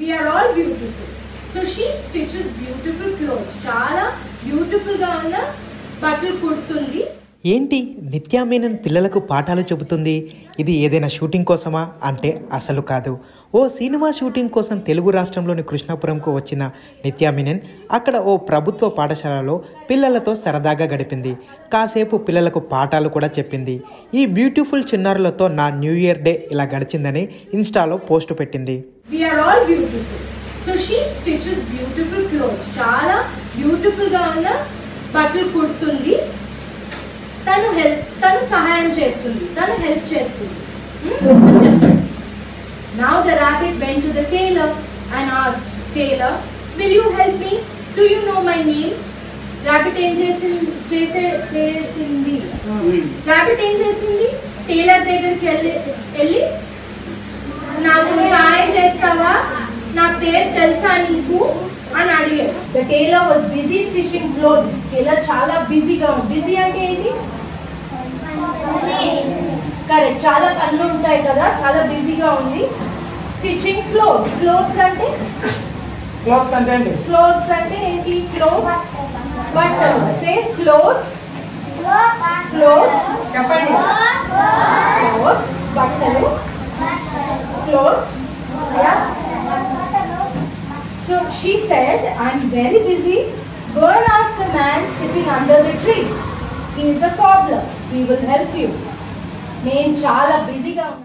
We are all beautiful so she stitches beautiful clothes చాలా beautiful గా ఉన్న బట్టలు కుడుతుంది ఏంటి నిత్యా మేనన్ పిల్లలకు పాఠాలు చెబుతుంది ఇది ఏదైనా షూటింగ్ కోసమా అంటే అసలు కాదు ఓ సినిమా షూటింగ్ కోసం తెలుగు రాష్ట్రంలోని కృష్ణాపురంకు వచ్చిన నిత్యా మేనన్ అక్కడ ఓ ప్రభుత్వ పాఠశాలలో పిల్లలతో సరదాగా గడిపింది కాసేపు పిల్లలకు పాఠాలు కూడా చెప్పింది ఈ బ్యూటిఫుల్ చిన్నారులతో నా న్యూ ఇయర్ డే ఇలా గడిచిందని ఇన్స్టాలో పోస్ట్ పెట్టింది we are all beautiful so she stitches beautiful clothes చాలా బ్యూటిఫుల్ గా ఉన్న బట్టలు కుడుతుంది తను హెల్ప్ తను సహాయం చేస్తుంది తను హెల్ప్ చేస్తుంది now the rabbit went to the tailor and asked tailor will you help me do you know my name rabbit ఏం చేసింది చేసే చేసింది ర్యాబిట్ ఏం చేసింది టైలర్ దగ్గరికి వెళ్ళి వెళ్ళి నాకు సహాయం చేస్తావా నా పేరు తెలుసా నీకు అని అడిగాడు the tailor was busy stitching clothes tailor చాలా బిజీగా ఉంది బిజీ అంటే ఏంటి కరెక్ట్ చాలా పనులు ఉంటాయి కదా చాలా బిజీగా ఉంది స్టిచింగ్ క్లోత్స్ క్లోత్స్ అంటే క్లాత్స్ అంటే అండి క్లోత్స్ అంటే ఏంటి క్లోత్స్ బట్టలు సే క్లోత్స్ క్లోత్స్ చెప్పండి క్లోత్స్ బట్టలు clothes So she said, I'm very busy. Go and ask the man sitting under the tree. He is a cobbler. He will help you. నేను చాలా బిజీగా ఉన్నాను